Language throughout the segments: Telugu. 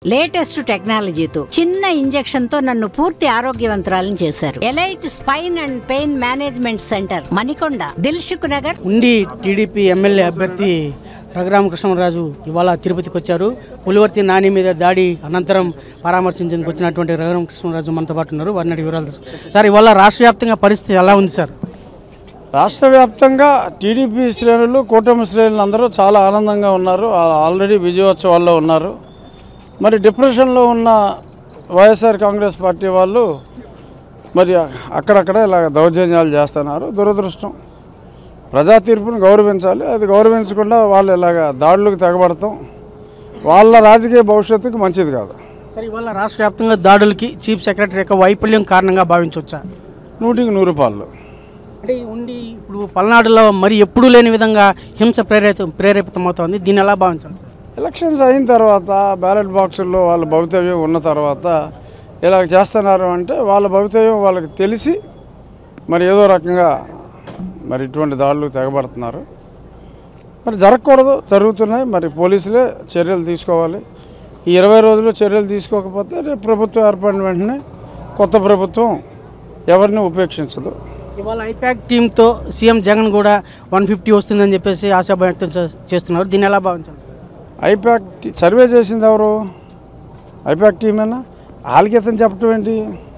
లేటెస్ట్ టెక్నాలజీతో చిన్న ఇంజెక్షన్ తో నన్ను పూర్తి ఆరోగ్యవంతురాలను చేశారు Elite Spine and Pain Management Centre Manikonda Dilsukh Nagar ఉండి టీడీపీ ఎమ్మెల్యే అభ్యర్థి రఘురామకృష్ణరాజు ఇవాళ తిరుపతికి వచ్చారు పులివర్తి నాని మీద దాడి అనంతరం పరామర్శించేందుకు వచ్చినటువంటి రఘురామకృష్ణరాజు మనతో పాటు ఉన్నారు వారిని అడిగి వివరాలు తెలుసు సార్ ఇవాళ రాష్ట్ర వ్యాప్తంగా పరిస్థితి ఎలా ఉంది సార్ రాష్ట్ర వ్యాప్తంగా టీడీపీ శ్రేణులు కూటమి శ్రేణులు అందరూ చాలా ఆనందంగా ఉన్నారు ఆ- ఆల్రెడీ విజయోత్సవాల్లో ఉన్నారు మరి డిప్రెషన్లో ఉన్న వైఎస్ఆర్ కాంగ్రెస్ పార్టీ వాళ్ళు మరి అక్కడక్కడ ఇలా దౌర్జన్యాలు చేస్తున్నారు దురదృష్టం ప్రజా తీర్పును గౌరవించాలి అది గౌరవించకుండా వాళ్ళు ఇలాగ దాడులకు తెగబడతాం వాళ్ళ రాజకీయ భవిష్యత్తుకు మంచిది కాదు సార్ ఇవాళ రాష్ట్ర వ్యాప్తంగా దాడులకి చీఫ్ సెక్రటరీ యొక్క వైఫల్యం కారణంగా భావించవచ్చా నూటికి నూరు పాళ్ళు అంటే ఈ ఉండి ఇప్పుడు పల్నాడులో మరి ఎప్పుడూ లేని విధంగా హింస ప్రేరేపిత ప్రేరేపితమవుతోంది దీన్ని ఎలా భావించాలి సార్ ఎలక్షన్స్ అయిన తర్వాత బ్యాలెట్ బాక్సుల్లో వాళ్ళ భవితవ్యం ఉన్న తర్వాత ఇలా చేస్తున్నారు అంటే వాళ్ళ భవితవ్యం వాళ్ళకి తెలిసి మరి ఏదో రకంగా మరి ఇటువంటి దాడులు తెగబడుతున్నారు మరి జరగకూడదు జరుగుతున్నాయి మరి పోలీసులే చర్యలు తీసుకోవాలి ఈ ఇరవై రోజులు చర్యలు తీసుకోకపోతే రేపు ప్రభుత్వం ఏర్పడిన వెంటనే కొత్త ప్రభుత్వం ఎవరిని ఉపేక్షించదు ఇవాళ ఐపాక్ టీంతో సీఎం జగన్ కూడా వన్ ఫిఫ్టీ వస్తుందని చెప్పేసి ఆశాభావం వ్యక్తం చే- చేస్తున్నారు దీన్ని ఎలా భావించాలి సార్ ఐపాక్ టీ- సర్వే చేసింది ఎవరు ఐపాక్ టీమేనా వాళ్ళకి ఇతను చెప్పటం ఏంటి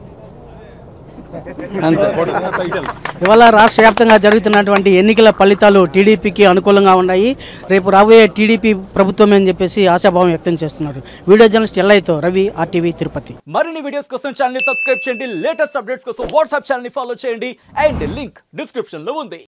అంతే ఇవాళ రాష్ట్ర వ్యాప్తంగా జరుగుతున్నటువంటి ఎన్నికల ఫలితాలు టీడీపీకి అనుకూలంగా ఉన్నాయి రేపు రాబోయే టీడీపీ ప్రభుత్వమే అని చెప్పేసి ఆశాభావం వ్యక్తం చేస్తున్నారు వీడియో జర్నలిస్ట్ ఎల్లయ్యతో రవి ఆర్టీవీ తిరుపతి మరిన్ని వీడియోస్ కోసం ఛానల్ ని సబ్స్క్రైబ్ చేయండి లేటెస్ట్ అప్డేట్స్ కోసం వాట్సాప్ ఛానల్ ని ఫాలో చేయండి అండ్ లింక్ డిస్క్రిప్షన్ లో ఉంది